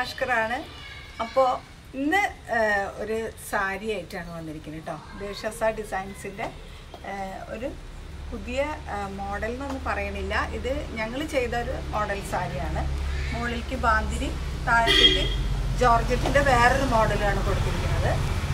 ഭാസ്കറാണ് അപ്പോൾ ഇന്ന് ആ, ഒരു സാരി ആയിട്ടാണ് വന്നിരിക്കുന്നത് കേട്ടോ ദേശസ ഡിസൈൻസിൻ്റെ ഒരു പുതിയ മോഡൽ എന്നൊന്നും പറയണില്ല ഇത് ഞങ്ങൾ ചെയ്ത ഒരു മോഡൽ സാരിയാണ് മുകളിലേക്ക് ബാന്തിരി താഴത്തേക്ക് ജോർജറ്റിൻ്റെ വേറൊരു മോഡലാണ് കൊടുത്തിരിക്കുന്നത്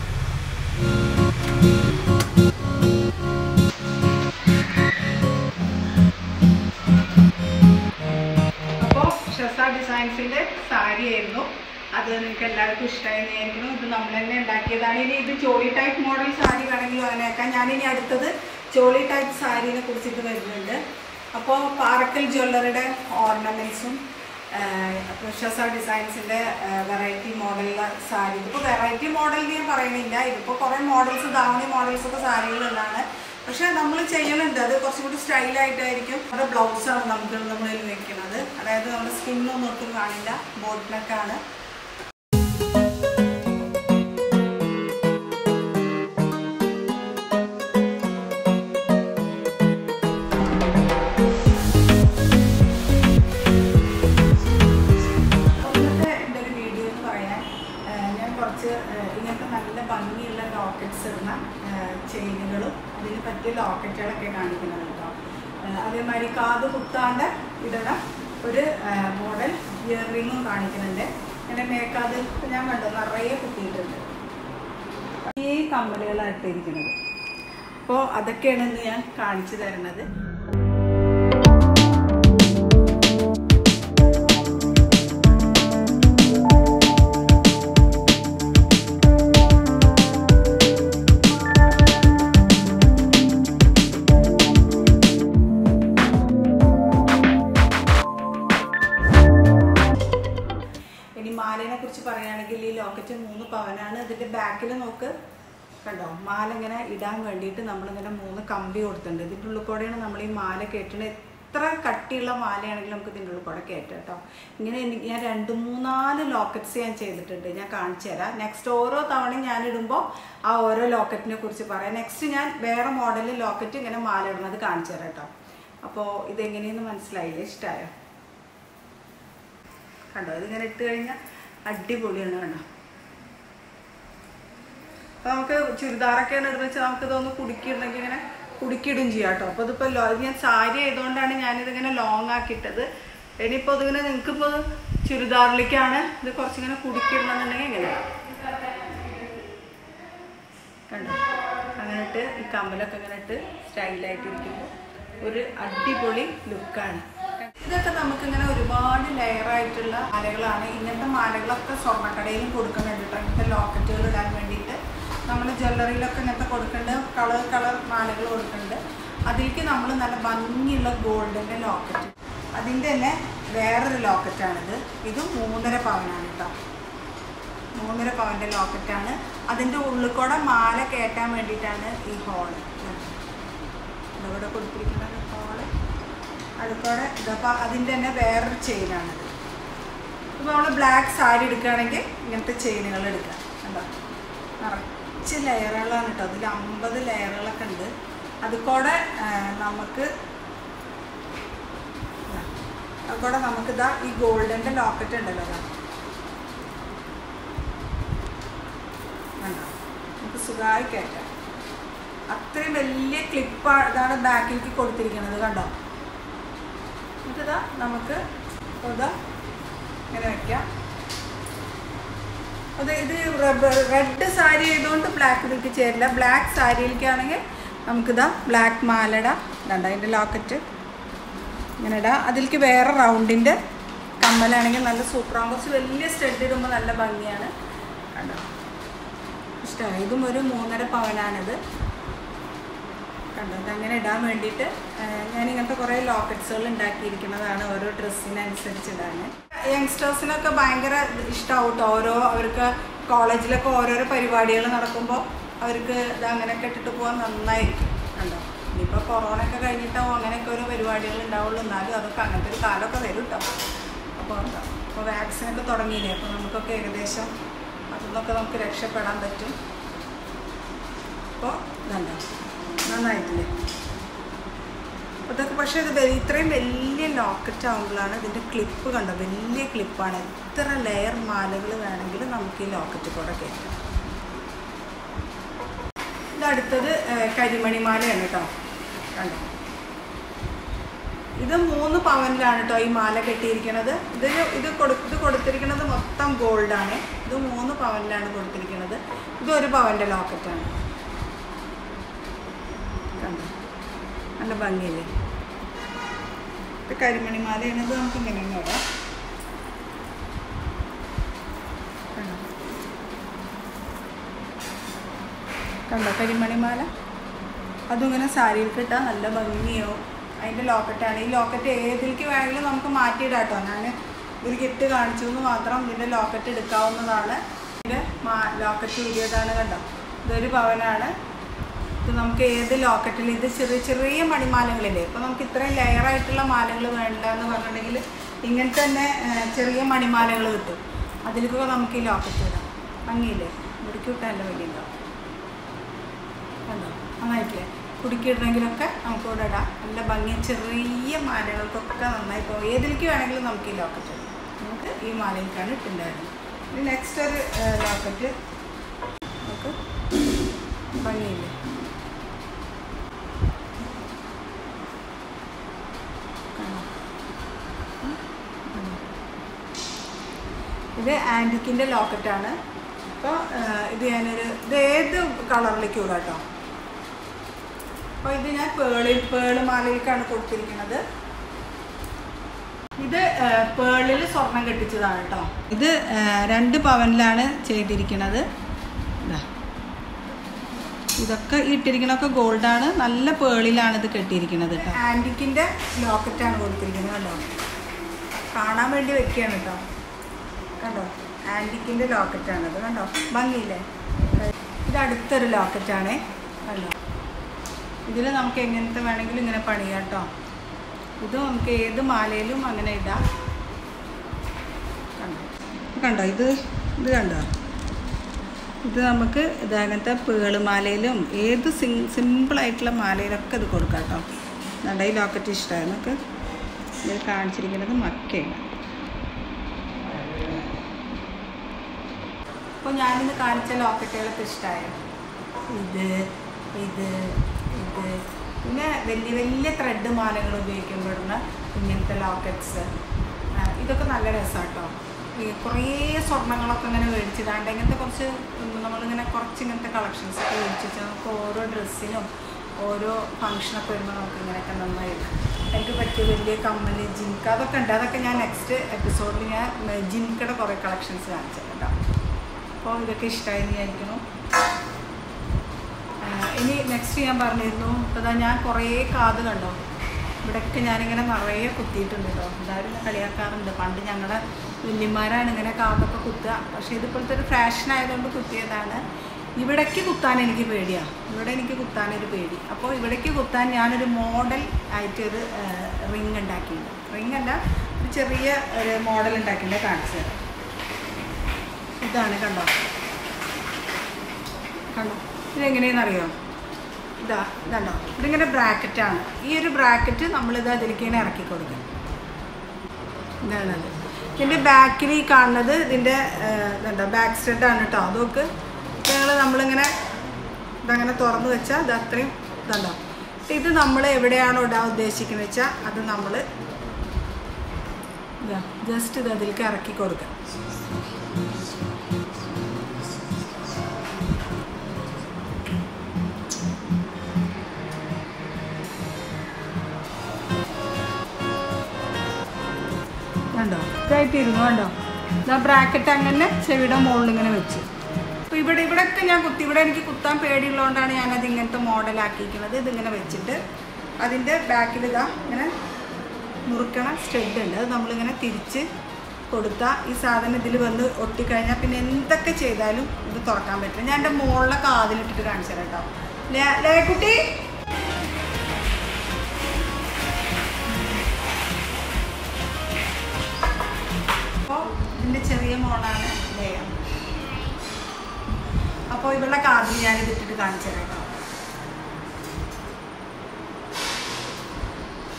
അപ്പോൾ ഷസ ഡിസൈൻസിൻ്റെ സാരി ആയിരുന്നു അത് നിങ്ങൾക്ക് എല്ലാവർക്കും ഇഷ്ടമായി വിചാരിക്കുന്നു ഇത് നമ്മൾ തന്നെ ഉണ്ടാക്കിയതാണ് ഇനി ഇത് ചോളി ടൈപ്പ് മോഡൽ സാരി വേണമെങ്കിലും അങ്ങനെയാക്കാം ഞാനിനി അടുത്തത് ചോളി ടൈപ്പ് സാരീനെ കുറിച്ചിട്ട് വരുന്നുണ്ട് അപ്പോൾ പാറക്കൽ ജ്വല്ലറിയുടെ ഓർണമെൻറ്റ്സും ഷസ ഡിസൈൻസിൻ്റെ വെറൈറ്റി മോഡലിലെ സാരി ഇതിപ്പോൾ വെറൈറ്റി മോഡൽ ഞാൻ പറയുന്നില്ല ഇതിപ്പോൾ കുറേ മോഡൽസ് ധാവണി മോഡൽസ് ഒക്കെ സാരികളുള്ളതാണ് പക്ഷെ നമ്മൾ ചെയ്യുന്നുണ്ട് അത് കുറച്ചും കൂടി സ്റ്റൈലായിട്ടായിരിക്കും നമ്മുടെ ബ്ലൗസാണ് നമുക്ക് നമ്മളിൽ വെക്കുന്നത് അതായത് നമ്മുടെ സ്കിന്നൊന്നും ഒട്ടും കാണില്ല ബോട്ടിനൊക്കെയാണ് ഇന്നത്തെ എൻ്റെ ഒരു വീഡിയോ എന്ന് പറയാൻ ആ, ഞാൻ കുറച്ച് ആ, ഇങ്ങനത്തെ നല്ല ഭംഗിയുള്ള ലോക്കറ്റ്സ് ഇടുന്ന ചെയിനുകളും അതിന് പറ്റിയ ലോക്കറ്റുകളൊക്കെ കാണിക്കുന്നത് കേട്ടോ ആ, അതേമാതിരി കാത് കുത്താണ്ട് ഇടുന്ന ഒരു മോഡൽ ഇയർ റിങ്ങും കാണിക്കുന്നുണ്ട് എൻ്റെ മേക്കാത് ഇപ്പം ഞാൻ കണ്ടു നിറയെ കുത്തിയിട്ടുണ്ട് ഈ കമ്മലുകളാണ് ഇട്ടിരിക്കുന്നത് അപ്പോൾ അതൊക്കെയാണ് ഇന്ന് ഞാൻ കാണിച്ചു തരുന്നത് ഇനി മാലേനെ കുറിച്ച് പറയുകയാണെങ്കിൽ ഈ ലോക്കറ്റ് മൂന്ന് പവനാണ് ഇതിന്റെ ബാക്കിൽ നോക്ക് കണ്ടോ മാല ഇങ്ങനെ ഇടാൻ വേണ്ടിയിട്ട് നമ്മളിങ്ങനെ മൂന്ന് കമ്പി കൊടുത്തിട്ടുണ്ട് ഇതിൻ്റെ ഉള്ളിൽ കൂടെയാണ് നമ്മൾ ഈ മാല കയറ്റുന്നത് എത്ര കട്ടിയുള്ള മാലയാണെങ്കിലും നമുക്ക് ഇതിൻ്റെ ഉള്ളിൽ കൂടെ കയറ്റാം കേട്ടോ ഇങ്ങനെ എനിക്ക് ഞാൻ രണ്ട് മൂന്നാല് ലോക്കറ്റ്സ് ഞാൻ ചെയ്തിട്ടുണ്ട് ഞാൻ കാണിച്ചു തരാം നെക്സ്റ്റ് ഓരോ തവണയും ഞാൻ ഇടുമ്പോൾ ആ ഓരോ ലോക്കറ്റിനെ കുറിച്ച് പറയാം നെക്സ്റ്റ് ഞാൻ വേറെ മോഡലിൽ ലോക്കറ്റ് ഇങ്ങനെ മാല ഇടുന്നത് കാണിച്ചു തരാം കേട്ടോ അപ്പോൾ ഇതെങ്ങനെയെന്ന് മനസ്സിലായില്ലേ ഇഷ്ടമായോ കണ്ടോ ഇതിങ്ങനെ ഇട്ട് കഴിഞ്ഞാൽ അടിപൊളിയാണ് കണ്ടോ അപ്പൊ നമുക്ക് ചുരിദാറൊക്കെ ഇടുന്ന വെച്ചാൽ നമുക്ക് ഇതൊന്ന് കുടുക്കിയിടണമെങ്കിൽ ഇങ്ങനെ കുടുക്കിയിടും ചെയ്യാം കേട്ടോ അപ്പോൾ ഇതിപ്പോൾ ലോ ഇത് ഞാൻ സാരി ആയതുകൊണ്ടാണ് ഞാനിതിങ്ങനെ ലോങ് ആക്കിയിട്ടത് ഇനിയിപ്പോൾ ഇതിങ്ങനെ നിങ്ങൾക്കിപ്പോൾ ചുരിദാറിലേക്കാണ് ഇത് കുറച്ചിങ്ങനെ കുടുക്കിയിടണമെന്നുണ്ടെങ്കിൽ ഇങ്ങനെ കണ്ടോ അങ്ങനെ ഇട്ട് ഈ കമ്മലൊക്കെ ഇങ്ങനെ ഇട്ട് സ്റ്റൈലായിട്ട് ഇരിക്കുമ്പോൾ ഒരു അടിപൊളി ലുക്കാണ് ഇതൊക്കെ നമുക്കിങ്ങനെ ഒരുപാട് ലെയർ ആയിട്ടുള്ള മാലകളാണ് ഇങ്ങനത്തെ മാലകളൊക്കെ സ്വർണ്ണക്കടയിലും കൊടുക്കുന്നുണ്ട് കേട്ടോ ഇങ്ങനത്തെ ലോക്കറ്റുകൾ ഇടാൻ വേണ്ടിയിട്ട് നമ്മൾ ജ്വല്ലറിയിലൊക്കെ ഇങ്ങനത്തെ കൊടുക്കുന്നുണ്ട് കളർ കളർ മാലകൾ കൊടുക്കുന്നുണ്ട് അതിലേക്ക് നമ്മൾ നല്ല ഭംഗിയുള്ള ഗോൾഡിൻ്റെ ലോക്കറ്റ് അതിൻ്റെ തന്നെ വേറൊരു ലോക്കറ്റാണിത് ഇതും മൂന്നര പവനാണ് കേട്ടോ മൂന്നര പവൻ്റെ ലോക്കറ്റാണ് അതിൻ്റെ ഉള്ളിൽ കൂടെ മാല കയറ്റാൻ വേണ്ടിയിട്ടാണ് ഈ ഹോള് ഇവിടെ കൊടുത്തിരിക്കുന്നത് ഹോള് അതുകൂടെ ഇതപ്പോൾ അതിൻ്റെ തന്നെ വേറൊരു ചെയിനാണിത് ഇപ്പോൾ നമ്മൾ ബ്ലാക്ക് സാരി എടുക്കുകയാണെങ്കിൽ ഇങ്ങനത്തെ ചെയിനുകൾ എടുക്കാം എന്താ നിറച്ച് ലെയറുകളാണ് കേട്ടോ അതിൽ അമ്പത് ലെയറുകളൊക്കെ ഉണ്ട് അതുകൂടെ നമുക്ക് അതുകൂടെ നമുക്കിതാ ഈ ഗോൾഡൻ്റെ ലോക്കറ്റ് ഉണ്ടല്ലോ അതാ കണ്ടോ നമുക്ക് സുഖമായി കയറ്റാം അത്രയും വലിയ ക്ലിപ്പ് ഇതാണ് ബാക്കിലേക്ക് കൊടുത്തിരിക്കുന്നത് കണ്ടോ എന്നിട്ടിതാ നമുക്ക് ഇതാ ഇങ്ങനെ വെക്കാം അത് ഇത് റെഡ് സാരി ആയതുകൊണ്ട് ബ്ലാക്ക് ഇതിലേക്ക് ചേരില്ല ബ്ലാക്ക് സാരിയിലേക്കാണെങ്കിൽ നമുക്കിതാ ബ്ലാക്ക് മാലട ഇതാണ്ട് അതിൻ്റെ ലോക്കറ്റ് ഇങ്ങനെ ഇടാം അതിലേക്ക് വേറെ റൗണ്ടിൻ്റെ കമ്മലാണെങ്കിൽ നല്ല സൂപ്പറാണ് കുറച്ച് വലിയ സ്റ്റഡ് ഇടുമ്പോൾ നല്ല ഭംഗിയാണ് കണ്ടോ ഇഷ്ടമായി ഇതും ഒരു മൂന്നര പവനാണിത് കണ്ടോ ഇതങ്ങനെ ഇടാൻ വേണ്ടിയിട്ട് ഞാൻ ഇങ്ങനത്തെ കുറേ ലോക്കറ്റ്സുകൾ ഉണ്ടാക്കിയിരിക്കുന്നതാണ് ഓരോ ഡ്രസ്സിനനുസരിച്ച് ഇടാൻ യങ്സ്റ്റേഴ്സിനൊക്കെ ഭയങ്കര ഇഷ്ടമാവും കേട്ടോ ഓരോ അവർക്ക് കോളേജിലൊക്കെ ഓരോരോ പരിപാടികൾ നടക്കുമ്പോൾ അവർക്ക് ഇത് അങ്ങനെയൊക്കെ ഇട്ടിട്ട് പോകാൻ നന്നായിരിക്കും കണ്ടോ ഇനിയിപ്പോൾ കൊറോണ ഒക്കെ കഴിഞ്ഞിട്ടാവും അങ്ങനെയൊക്കെ ഓരോ പരിപാടികൾ ഉണ്ടാവുള്ളൂ എന്നാലും അതൊക്കെ അങ്ങനത്തെ ഒരു കാലമൊക്കെ വരും കേട്ടോ അപ്പോൾ എന്താ അപ്പോൾ വാക്സിനൊക്കെ തുടങ്ങിയില്ലേ അപ്പോൾ നമുക്കൊക്കെ ഏകദേശം അതിൽ നിന്നൊക്കെ നമുക്ക് രക്ഷപ്പെടാൻ പറ്റും അപ്പോൾ ഇതുണ്ടോ നന്നായിട്ടില്ലേ അതൊക്കെ പക്ഷേ ഇത് വെ- ഇത്രയും വലിയ ലോക്കറ്റ് ആകുമ്പോഴാണ് ഇതിൻ്റെ ക്ലിപ്പ് കണ്ടോ വലിയ ക്ലിപ്പാണ് എത്ര ലെയർ മാലകൾ വേണമെങ്കിലും നമുക്ക് ഈ ലോക്കറ്റ് കൂടെ കയറ്റാം ഇത് അടുത്തത് ഏഹ്, കരിമണിമാലയാണ് കേട്ടോ കണ്ടോ ഇത് മൂന്ന് പവനിലാണ് കേട്ടോ ഈ മാല കെട്ടിയിരിക്കുന്നത് ഇതിന് ഇത് കൊടു ഇത് കൊടുത്തിരിക്കുന്നത് മൊത്തം ഗോൾഡാണ് ഇത് മൂന്ന് പവനിലാണ് കൊടുത്തിരിക്കുന്നത് ഇത് ഒരു പവൻ്റെ ലോക്കറ്റാണ് കണ്ടോ നല്ല ഭംഗിയില്ലേ ഇത് കരിമണിമാലയാണ് ഇത് നമുക്ക് ഇങ്ങനെ ഒന്ന് ഇടാം കണ്ടോ കണ്ടോ കരിമണിമാല അതും ഇങ്ങനെ സാരിയിൽ കിട്ടാൻ നല്ല ഭംഗിയാവും അതിൻ്റെ ലോക്കറ്റാണ് ഈ ലോക്കറ്റ് ഏതിലേക്ക് വേണമെങ്കിലും നമുക്ക് മാറ്റിയിടാം കേട്ടോ ഞാൻ ഒരു കിറ്റ് കാണിച്ചു എന്ന് മാത്രം ഇതിൻ്റെ ലോക്കറ്റ് എടുക്കാവുന്നതാണ് ഇതിൻ്റെ മാ ലോക്കറ്റ് ഊരിയതാണ് കണ്ടോ ഇതൊരു പവനാണ് ഇത് നമുക്ക് ഏത് ലോക്കറ്റിൽ ഇത് ചെറിയ ചെറിയ മണിമാലകളില്ലേ ഇപ്പോൾ നമുക്ക് ഇത്രയും ലെയറായിട്ടുള്ള മാലകൾ വേണ്ട എന്ന് പറഞ്ഞിട്ടുണ്ടെങ്കിൽ ഇങ്ങനെ തന്നെ ആ, ചെറിയ മണിമാലകൾ കിട്ടും അതിലേക്കൊക്കെ നമുക്ക് ഈ ലോക്കറ്റ് ഇടാം ഭംഗിയില്ലേ ഇവിടേക്ക് വിട്ടാൽ നല്ല ഭംഗിയുണ്ടാവും കണ്ടോ നന്നായിട്ടില്ലേ കുടുക്കിയിടണമെങ്കിലൊക്കെ നമുക്ക് ഇവിടെ ഇടാം നല്ല ഭംഗി ചെറിയ മാലകൾക്കൊക്കെ നന്നായി പോകും ഏതിലേക്ക് വേണമെങ്കിലും നമുക്ക് ഈ ലോക്കറ്റ് ഇടാം നമുക്ക് ഈ മാലയിലേക്കാണ് ഇട്ടുണ്ടായിരുന്നത് ഇനി നെക്സ്റ്റ് ഒരു ലോക്കറ്റ് നമുക്ക് ഭംഗിയില്ലേ കാണാം. ഉം. ഉം. ഇത് ആൻറ്റിക്കിൻ്റെ ലോക്കറ്റാണ് അപ്പോൾ ഇത് ഞാനൊരു ഇത് ഏത് കളറിലേക്ക് ഇടാം കേട്ടോ അപ്പോൾ ഇത് ഞാൻ പേളിൽ പേള് മാലയിലേക്കാണ് കൊടുത്തിരിക്കുന്നത് ഇത് പേളിൽ സ്വർണം കെട്ടിച്ചതാണ് കേട്ടോ ഇത് ആ, രണ്ട് പവനിലാണ് ചെയ്തിരിക്കുന്നത് ഇതാ ഇതൊക്കെ ഈ ഇട്ടിരിക്കണൊക്കെ ഗോൾഡാണ് നല്ല പേളിലാണ് ഇത് കെട്ടിയിരിക്കുന്നത് കേട്ടോ ആൻറ്റിക്കിൻ്റെ ലോക്കറ്റാണ് കൊടുത്തിരിക്കുന്നത് കണ്ടോ കാണാൻ വേണ്ടി വെക്കുകയാണ് കേട്ടോ കണ്ടോ ആൻറ്റിക്കിൻ്റെ ലോക്കറ്റാണത് കണ്ടോ ഭംഗിയില്ലേ ഇത് അടുത്തൊരു ലോക്കറ്റാണേ കണ്ടോ ഇതിൽ നമുക്ക് എങ്ങനത്തെ വേണമെങ്കിലും ഇങ്ങനെ പണിയാം കേട്ടോ ഇത് നമുക്ക് ഏത് മാലയിലും അങ്ങനെ ഇടാം കണ്ടോ കണ്ടോ ഇത് ഇത് കണ്ടോ ഇത് നമുക്ക് ഇത് അങ്ങനത്തെ പേളുമാലയിലും ഏത് സിം സിമ്പിളായിട്ടുള്ള മാലയിലൊക്കെ ഇത് കൊടുക്കാം കേട്ടോ നമ്മുടെ ഈ ലോക്കറ്റ് ഇഷ്ടമായി നമുക്ക് ഇത് കാണിച്ചിരിക്കുന്നത് മക്കയാണ് അപ്പോൾ ഞാനിന്ന് കാണിച്ച ലോക്കറ്റുകളൊക്കെ ഇഷ്ടമായോ ഇത് ഇത് ഇത് പിന്നെ വലിയ വലിയ ത്രെഡ് മാലകൾ ഉപയോഗിക്കപ്പെടുന്ന ഇങ്ങനത്തെ ലോക്കറ്റ്സ് ഇതൊക്കെ നല്ല രസമാണ് കേട്ടോ ഈ കുറേ സ്വർണ്ണങ്ങളൊക്കെ ഇങ്ങനെ മേടിച്ചിടാണ്ട് ഇങ്ങനത്തെ കുറച്ച് നമ്മളിങ്ങനെ കുറച്ച് ഇങ്ങനത്തെ കളക്ഷൻസ് ഒക്കെ മേടിച്ച് വെച്ചാൽ നമുക്ക് ഓരോ ഡ്രസ്സിനും ഓരോ ഫങ്ഷനൊക്കെ വരുമ്പോൾ നമുക്ക് ഇങ്ങനെയൊക്കെ നന്നായി ഇടാം. എനിക്ക് പറ്റിയ വലിയ കമ്മല് ജിൻക അതൊക്കെ ഉണ്ട് അതൊക്കെ ഞാൻ നെക്സ്റ്റ് എപ്പിസോഡിൽ ഞാൻ ജിൻകയുടെ കുറേ കളക്ഷൻസ് കാണിച്ചു കേട്ടോ അപ്പോൾ ഇതൊക്കെ ഇഷ്ടമായി വിചാരിക്കുന്നു ആഹ് ഇനി നെക്സ്റ്റ് ഞാൻ പറഞ്ഞിരുന്നു ഇപ്പോൾ ഞാൻ കുറേ കാത് കണ്ടോ ഇവിടെയൊക്കെ ഞാനിങ്ങനെ നിറയെ കുത്തിയിട്ടുണ്ട് കേട്ടോ എല്ലാവരും എന്നെ കളിയാക്കാറുണ്ട് പണ്ട് ഞങ്ങളുടെ വല്യന്മാരാണ് ഇങ്ങനെ കാതൊക്കെ കുത്തുക പക്ഷേ ഇതിപ്പോഴത്തെ ഒരു ഫാഷൻ ആയതുകൊണ്ട് കുത്തിയതാണ് ഇവിടേക്ക് കുത്താൻ എനിക്ക് പേടിയാണ് ഇവിടെ എനിക്ക് കുത്താനൊരു പേടി അപ്പോൾ ഇവിടേക്ക് കുത്താൻ ഞാനൊരു മോഡൽ ആയിട്ടൊരു റിങ് ഉണ്ടാക്കിയിട്ടുണ്ട് റിങ് അല്ല ഒരു ചെറിയ ഒരു മോഡൽ ഉണ്ടാക്കിയിട്ട് കാണിച്ചു തരാം ഇതാണ് കണ്ടോ കണ്ടോ ഇതെങ്ങനെയെന്നറിയോ ഇതാ ഇതുണ്ടോ ഇതിങ്ങനെ ബ്രാക്കറ്റാണ് ഈ ഒരു ബ്രാക്കറ്റ് നമ്മളിത് അതിലേക്ക് ഇങ്ങനെ ഇറക്കി കൊടുക്കും ഇതാണത് ഇതിൻ്റെ ബാക്കിൽ ഈ കാണുന്നത് ഇതിൻ്റെ ഇതുണ്ടോ ബാക്ക് സ്റ്റെഡാണ് കേട്ടോ അതൊക്കെ ഞങ്ങൾ നമ്മളിങ്ങനെ ഇതങ്ങനെ തുറന്ന് വെച്ചാൽ ഇത് അത്രയും ഇതുണ്ടോ ഇത് നമ്മൾ എവിടെയാണോ ഇടാൻ ഉദ്ദേശിക്കുന്നത് വെച്ചാൽ അത് നമ്മൾ ഇതാ ജസ്റ്റ് ഇത് അതിലേക്ക് ഇറക്കി കൊടുക്കാം കണ്ടോ ഇതായിട്ടിരുന്നു കണ്ടോ ഇതാ ബ്രാക്കറ്റ് അങ്ങനെ ചെവിയുടെ മുകളിൽ ഇങ്ങനെ വെച്ച് അപ്പോൾ ഇവിടെ ഇവിടെയൊക്കെ ഞാൻ കുത്തി ഇവിടെ എനിക്ക് കുത്താൻ പേടിയുള്ളതുകൊണ്ടാണ് ഞാനത് ഇങ്ങനത്തെ മോഡലാക്കിയിരിക്കുന്നത് ഇതിങ്ങനെ വെച്ചിട്ട് അതിൻ്റെ ബാക്കിൽ ഇതാ ഇങ്ങനെ മുറുക്കണ സ്റ്റെഡ് ഉണ്ട് അത് നമ്മളിങ്ങനെ തിരിച്ച് കൊടുത്താൽ ഈ സാധനം ഇതിൽ വന്ന് ഒട്ടിക്കഴിഞ്ഞാൽ പിന്നെ എന്തൊക്കെ ചെയ്താലും ഇത് തുറക്കാൻ പറ്റില്ല ഞാൻ എൻ്റെ മുകളിലെ കാതിലിട്ടിട്ട് കാണിച്ചു തരാം കേട്ടോ ലേ ലേക്കുട്ടി അപ്പോൾ ഇതിൻ്റെ ചെറിയ മോളാണ് ലേയ അപ്പോൾ ഇവളുടെ കാതിൽ ഞാനിത് ഇട്ടിട്ട് കാണിച്ചു തരാം കേട്ടോ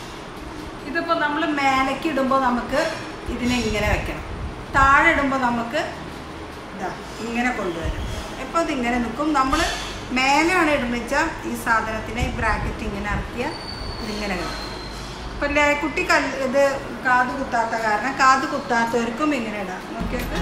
ഇതിപ്പോൾ നമ്മൾ മേലേക്ക് ഇടുമ്പോൾ നമുക്ക് ഇതിനെ ഇങ്ങനെ വെക്കണം താഴെ ഇടുമ്പോൾ നമുക്ക് ഇതാ ഇങ്ങനെ കൊണ്ടുവരും ഇപ്പോൾ ഇതിങ്ങനെ നിൽക്കും നമ്മൾ മേലെയാണ് ഇടുന്നത് വെച്ചാൽ ഈ സാധനത്തിനെ ഈ ബ്രാക്കറ്റ് ഇങ്ങനെ ഇറക്കിയ ഇതിങ്ങനെ കിടക്കും ഇപ്പം കുട്ടി കല്ല് ഇത് കാത് കുത്താത്ത കാരണം കാത് കുത്താത്തവർക്കും ഇങ്ങനെ ഇടാം നോക്കിയിട്ട്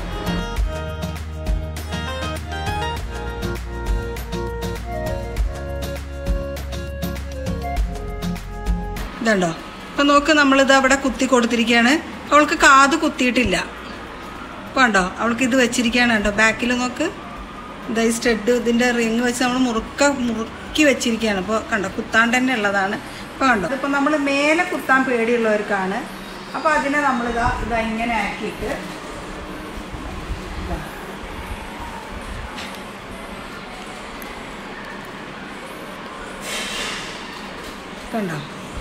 ഇതുണ്ടോ അപ്പം നോക്ക് നമ്മളിത് അവിടെ കുത്തി കൊടുത്തിരിക്കുകയാണ് അവൾക്ക് കാത് കുത്തിയിട്ടില്ല ഇപ്പോൾ ഉണ്ടോ അവൾക്ക് ഇത് വെച്ചിരിക്കുകയാണ് കേട്ടോ ബാക്കിൽ നോക്ക് ഇതാ ഈ സ്റ്റഡ് ഇതിൻ്റെ റിങ് വെച്ച് നമ്മൾ മുറുക്ക മുറുക്കി വെച്ചിരിക്കുകയാണ് ഇപ്പോൾ കണ്ടോ കുത്താണ്ട് തന്നെ ഉള്ളതാണ് ഇപ്പോൾ കണ്ടോ ഇപ്പോൾ നമ്മൾ മേലെ കുത്താൻ പേടിയുള്ളവർക്കാണ് അപ്പോൾ അതിനെ നമ്മളിതാ ഇതാ ഇങ്ങനെ ആക്കിയിട്ട് ഇതാ. കണ്ടോ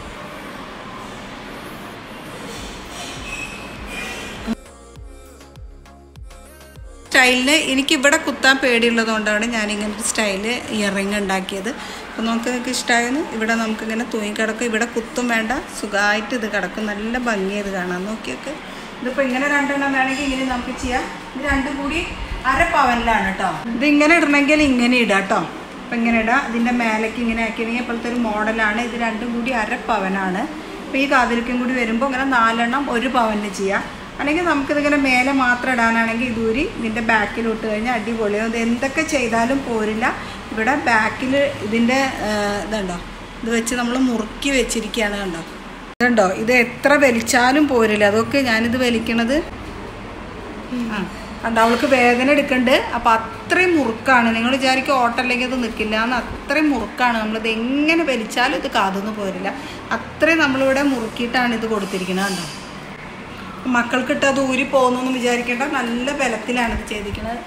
സ്റ്റൈലിന് എനിക്ക് ഇവിടെ കുത്താൻ പേടിയുള്ളത് കൊണ്ടാണ് ഞാൻ ഇങ്ങനത്തെ സ്റ്റൈല് ഇയറിങ് ഉണ്ടാക്കിയത് അപ്പോൾ നമുക്ക് നിങ്ങൾക്ക് ഇഷ്ടമായെന്ന് ഇവിടെ നമുക്കിങ്ങനെ തൂങ്ങി കിടക്കും ഇവിടെ കുത്തും വേണ്ട സുഖമായിട്ട് ഇത് കിടക്കും നല്ല ഭംഗിയത് കാണാം നോക്കിയൊക്കെ ഇതിപ്പോൾ ഇങ്ങനെ രണ്ടെണ്ണം വേണമെങ്കിൽ ഇങ്ങനെ നമുക്ക് ചെയ്യാം ഇത് രണ്ടും കൂടി അര പവനിലാണ് കേട്ടോ ഇത് ഇങ്ങനെ ഇടണമെങ്കിൽ ഇങ്ങനെ ഇടാം കേട്ടോ അപ്പം ഇങ്ങനെ ഇടാം ഇതിൻ്റെ മേലേക്ക് ഇങ്ങനെ ആക്കിയെങ്കിൽ ഇപ്പോഴത്തെ ഒരു മോഡലാണ് ഇത് രണ്ടും കൂടി അര പവനാണ് അപ്പോൾ ഈ കാതിരിക്കും കൂടി വരുമ്പോൾ ഇങ്ങനെ നാലെണ്ണം ഒരു പവനിന് ചെയ്യാം അല്ലെങ്കിൽ നമുക്കിതിങ്ങനെ മേലെ മാത്രം ഇടാനാണെങ്കിൽ ഇതൂരി ഇതിൻ്റെ ബാക്കിൽ ഇട്ട് കഴിഞ്ഞാൽ അടിപൊളിയാവും ഇത് എന്തൊക്കെ ചെയ്താലും പോരില്ല ഇവിടെ ബാക്കിൽ ഇതിൻ്റെ ഇതുണ്ടോ ഇത് വെച്ച് നമ്മൾ മുറുക്കി വെച്ചിരിക്കുകയാണ് കണ്ടോ ഇതുണ്ടോ ഇത് എത്ര വലിച്ചാലും പോരില്ല അതൊക്കെ ഞാനിത് വലിക്കണത് ആ കണ്ടോ അവൾക്ക് വേദന എടുക്കുന്നുണ്ട് അപ്പോൾ അത്രയും മുറുക്കാണ് നിങ്ങൾ വിചാരിക്കും ഓട്ടല്ലെങ്കിൽ അത് നിൽക്കില്ല എന്ന് അത്രയും മുറുക്കാണ് നമ്മളിത് എങ്ങനെ വലിച്ചാലും ഇത് കാതൊന്നും പോരില്ല അത്രയും നമ്മളിവിടെ മുറുക്കിയിട്ടാണ് ഇത് കൊടുത്തിരിക്കുന്നത് കണ്ടോ മക്കൾക്കിട്ട് അത് ഊരി പോകുന്നു വിചാരിക്കേണ്ട നല്ല ബലത്തിലാണ് ഇത് ചെയ്തിരിക്കുന്നത്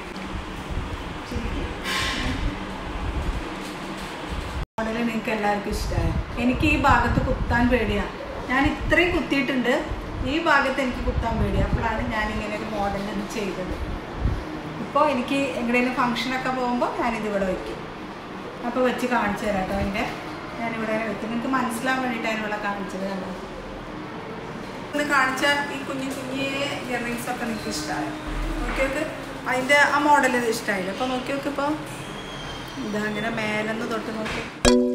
മോഡല് നിങ്ങൾക്ക് എല്ലാവർക്കും ഇഷ്ടമായി എനിക്ക് ഈ ഭാഗത്ത് കുത്താൻ പേടിയാണ് ഞാൻ ഇത്രയും കുത്തിയിട്ടുണ്ട് ഈ ഭാഗത്ത് എനിക്ക് കുത്താൻ പേടിയാണ് അപ്പോഴാണ് ഞാൻ ഇങ്ങനെ ഒരു മോഡൽ ഇത് ചെയ്തത് ഇപ്പോൾ എനിക്ക് എവിടെയെങ്കിലും ഫംഗ്ഷനൊക്കെ പോകുമ്പോൾ ഞാനിത് ഇവിടെ വയ്ക്കും അപ്പോൾ വെച്ച് കാണിച്ചു തരാം കേട്ടോ അതിൻ്റെ ഞാനിവിടെ വെക്കും നിങ്ങൾക്ക് മനസ്സിലാൻ വേണ്ടിയിട്ടാണ് ഇവിടെ കാണിച്ചത് കണ്ടോ ഒന്ന് കാണിച്ച ഈ കുഞ്ഞു കുഞ്ഞേ ഇയറിങ്സ് ഒക്കെ നിങ്ങൾക്ക് ഇഷ്ടമായി നോക്കി നോക്ക് അതിൻ്റെ ആ മോഡൽ ഇത് ഇഷ്ടമായില്ല അപ്പോൾ നോക്കി നോക്ക് ഇപ്പോൾ ഇതാ അങ്ങനെ മേലെന്ന് തൊട്ട് നോക്കി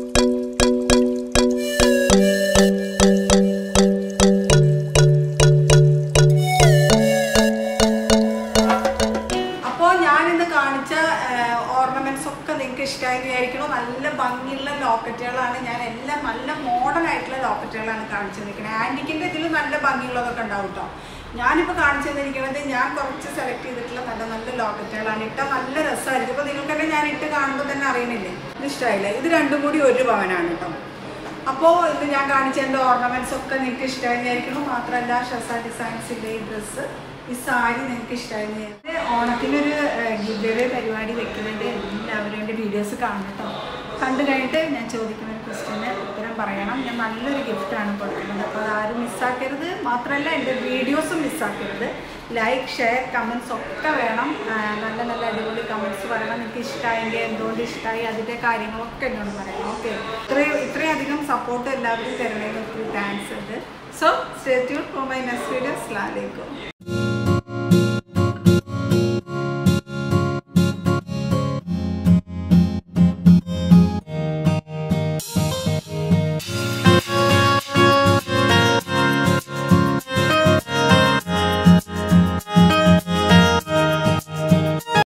അപ്പോൾ ഞാനിന്ന് കാണിച്ച ഓർണമെന്റ്സ് ഒക്കെ നിങ്ങൾക്ക് ഇഷ്ടമായി വിചാരിക്കണം നല്ല ഭംഗിയുള്ള ലോക്കറ്റുകളാണ് ഞാൻ എല്ലാം നല്ല മോഡേൺ ആയിട്ടുള്ള ലോക്കറ്റുകളാണ് കാണിച്ചു തന്നിരിക്കുന്നത് ആൻറ്റിക്കിൻ്റെ ഇതിൽ നല്ല ഭംഗിയുള്ളതൊക്കെ ഉണ്ടാവും കേട്ടോ ഞാനിപ്പോൾ കാണിച്ചു തന്നിരിക്കുന്നത് ഞാൻ കുറച്ച് സെലക്ട് ചെയ്തിട്ടുള്ള നല്ല നല്ല ലോക്കറ്റുകളാണ് ഇട്ടാൽ നല്ല രസമായിരിക്കും ഇപ്പോൾ നിങ്ങൾക്ക് തന്നെ ഞാൻ ഇട്ട് കാണുമ്പോൾ തന്നെ അറിയണില്ലേ ഇത് ഇഷ്ടമായില്ലേ ഇത് രണ്ടും കൂടി ഒരു പവനാണ് കേട്ടോ അപ്പോൾ ഇത് ഞാൻ കാണിച്ച എൻ്റെ ഓർണമെന്റ്സ് ഒക്കെ നിങ്ങൾക്ക് ഇഷ്ടമായി വിചാരിക്കണം മാത്രമല്ല ഷസ ഡിസൈൻസിൻ്റെ ഈ ഡ്രസ്സ് ഈ സാരി നിങ്ങൾക്ക് ഇഷ്ടമായി ഓണത്തിനൊരു ഗിവേ പരിപാടി വെക്കുന്നുണ്ട് എല്ലാവരും എൻ്റെ വീഡിയോസ് കാണണം കേട്ടോ കണ്ടു കഴിഞ്ഞിട്ട് ഞാൻ ചോദിക്കുന്ന ഒരു ക്വസ്റ്റ്യന് ഉത്തരം പറയണം ഞാൻ നല്ലൊരു ഗിഫ്റ്റാണ് കൊടുക്കുന്നത് അപ്പോൾ അത് ആരും മിസ്സാക്കരുത് മാത്രമല്ല എൻ്റെ വീഡിയോസും മിസ്സാക്കരുത് ലൈക്ക് ഷെയർ കമൻസ് ഒക്കെ വേണം ആ, നല്ല നല്ല അടിപൊളി കമൻസ് പറയണം നിങ്ങൾക്ക് ഇഷ്ടമായെങ്കിൽ എന്തുകൊണ്ട് ഇഷ്ടമായി അതിൻ്റെ കാര്യങ്ങളൊക്കെ എന്നോട് പറയണം ഓക്കെ ഇത്രയും ഇത്രയും അധികം സപ്പോർട്ട് എല്ലാവരും തരണേന് ഒത്തിരി താങ്ക്സ് ഉണ്ട് so stay tune for my next video അസ്ലാം വലൈക്കും